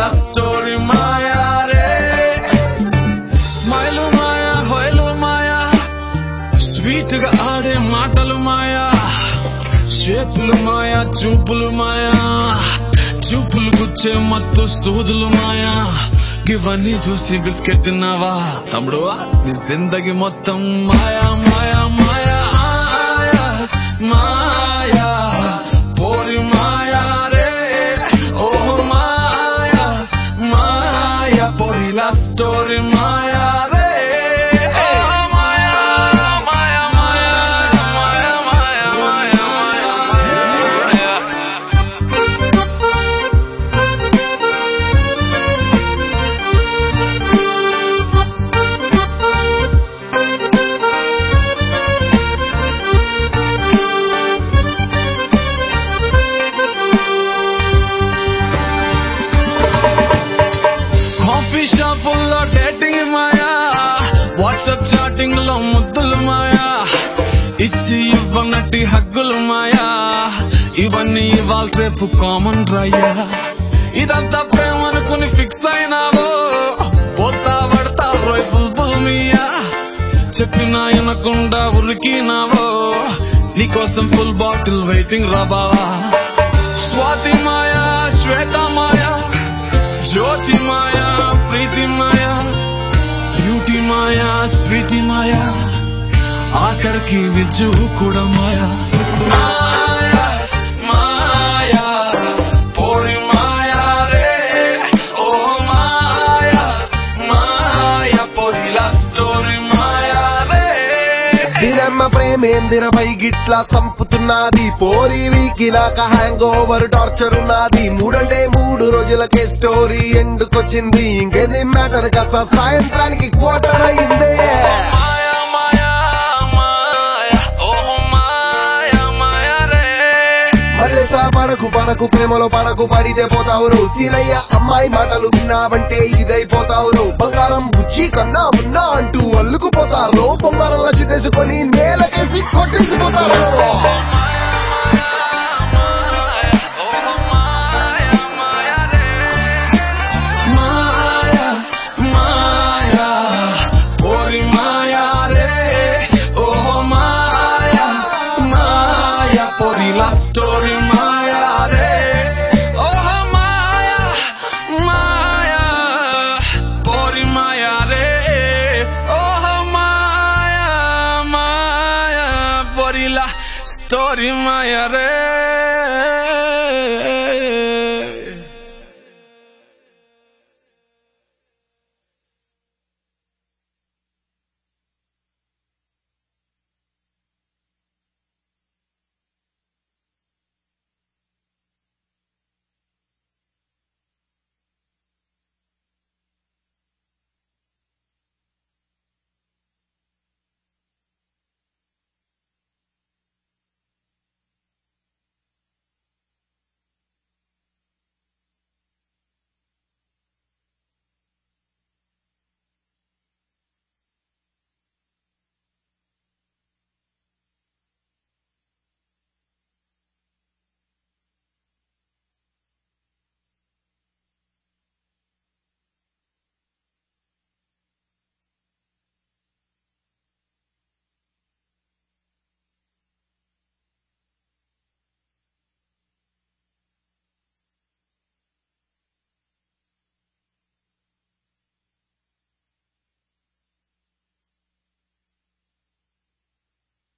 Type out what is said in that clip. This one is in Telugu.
పోరిలా స్టోరీ మాయా రే స్మైల్ మాయా హోయలు మాయా స్వీట్ గా ఆడే మాటలు మాయా షేపులు మాయా చూపులు మాయా చూపులు గుచ్చే మత్తు సూదులు మాయా ఇవన్నీ చూసి బిస్కెట్ తిన్నావా తమ్ముడు నీ జిందగి మొత్తం మాయా మాయా మాయా మాయా మాయా పోరి మాయా రే ఓ మాయా మాయా పోరిలా స్టోరీ మాయా రే ఓ మాయా మాయా మాయా మాయా మాయా మాయా మాయా కాఫీ షాపుల్లో డేటింగ్ మాయా వాట్సాప్ చాటింగ్ లో ముద్దులు మాయా ఇచ్చి ఇవ్వనట్టి హగ్గులు మాయా ఇవన్నీ ఇవాళ రేపు కామన్ రాయ్యా ఇదంతా ప్రేమ అనుకుని ఫిక్స్ అయినావో పోతా పడతా రోయ్ బుల్బుల్ మియా చెప్పినా వినకుండా ఉరికినావో నీకోసం ఫుల్ బాటిల్ వెయిటింగ్ రా బావా స్వాతి మాయా శ్వేత మాయా జ్యోతి మాయా ప్రీతి మాయా బ్యూటీ మాయా స్వీటి మాయా ఆఖరికి విజ్జు కూడా మాయా మాయా మాయా పోరి మాయా రే ఓ మాయా మాయా పోరిలా స్టోరీ మాయా రే దినమ్మ ప్రేమేందిరపై గిట్లా సంపుతున్నది పోరి వీకి నాక హ్యాంగ్ ఓవర్ టార్చర్ ఉన్నది మూడంటే మూడు రోజులకే స్టోరీ ఎండుకొచ్చింది ఇంకేది మ్యాటర్ కాస్త సాయంత్రానికి క్వార్టర్ అయిందే మాయా మాయా మాయా ఓ మాయా మాయా రే మళ్ళీ సా పడకు పడకు ప్రేమలో పడకు పడితే పోతావురు సీనయ్య అమ్మాయి మాటలు విన్నావంటే ఇదైపోతావురు బంగారం బుచ్చి కన్నా ఉన్నా అంటూ అల్లుకుపోతారు బొంగారం లచ్చి తెచ్చుకొని నేలకేసి కొట్టేసిపోతారు మాయా మాయా పోరి మాయా రే ఓ మాయా మాయా పోరిలా స్టోరీ మాయా రే ఓ మాయా మాయా పోరి మాయా రే ఓ మాయా మాయా పోరిలా స్టోరీ మాయా రే